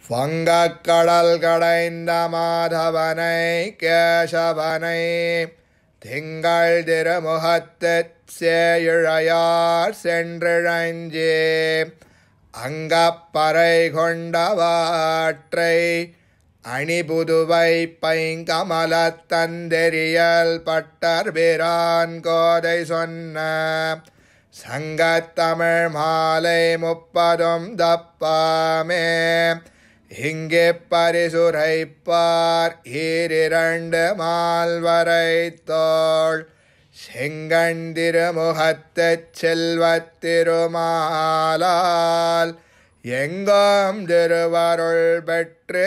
வங்கக்கடல் கடைந்த மாதவனை கேசவனை திங்கள் திருமுகத்துச் சேயிழையார் சென்றிழஞ்சே அங்கப்பறை கொண்டவாற்றை அணிபுதுவை பைங்கமலத் தந்தெரியல் பட்டர்பிரான் கோதை சொன்ன சங்கத்தமிழ் மாலை முப்பதும் தப்பாமே இங்கே பரிசுரைப்பார் ஈரிரண்டு மால்வரை தோள் செங்கண்டிருமுகத்துச் செல்வத் திருமாலால் எங்கும் திருவருள் பெற்று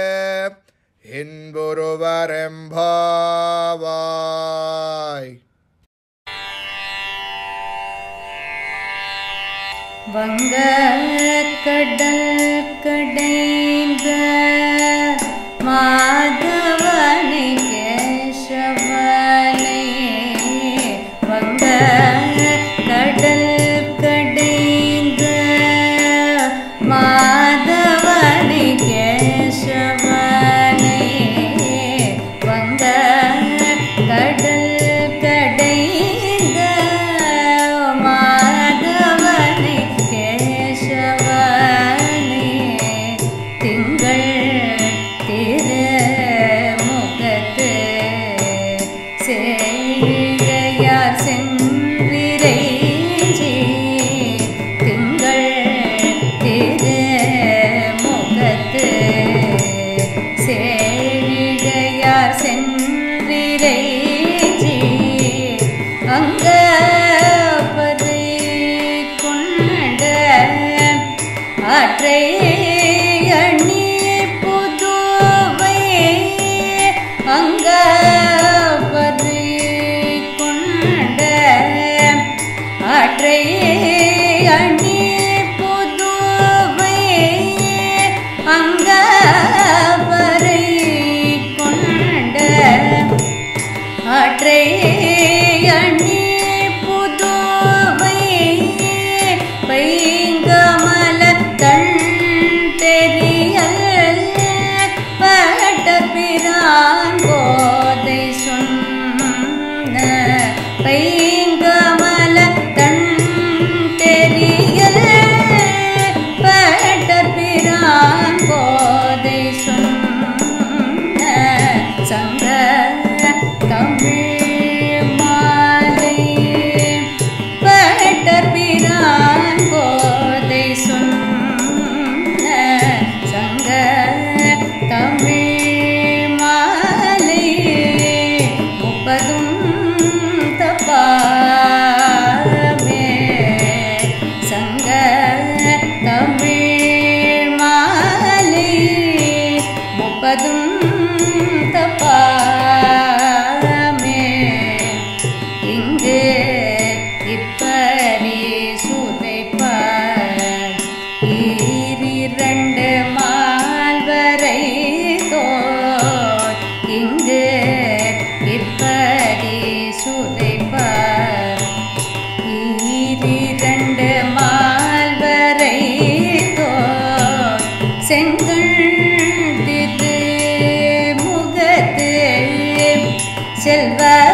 இன்புருவரெம்பாவாய் வங்கக்கடல் கடைந்த மாதவனை கேசவனை வங்கக்கடல் கடைந்த மாதவனை கேசவனை வங்கக்கடல் கடைந்த மாதவனை கேசவனை திங்கள் திருமுகத்து சேழையார் சென்றிரைஞ்சி திங்கள் திருமுகத்து சேழையார் சென்றிரைஞ்சி அங்க பதை கொண்ட ஆற்றை அணி புதுவை அங்க பதை கொண்ட ஆற்றை அணி புதுவை அங்க பறை கொண்ட ஆற்றை அணி புதுவை பைங்கமல தன் தெரியல் பட்ட பிரான் போதை சொன்ன பைங்கமல தன் தெரியல் பட்ட பிரான் போதை சொன்ன சங்க தமிழ் மாலை பட்டர் பிரான் போதை சொன்ன சங்க தமிழ் மாலை முப்பதும் தப்பாமே சங்க தமிழ் மாலை முப்பதும் தப்பாமே இங்கு இப்பரி சுதைப்பார் ஈரிரண்டு மால்வரை தோல் இங்கு இப்படி சுதைப்பார் ஈரிரண்டு மால்வரை தோல் செங்கல் திரு முகத்து செல்வ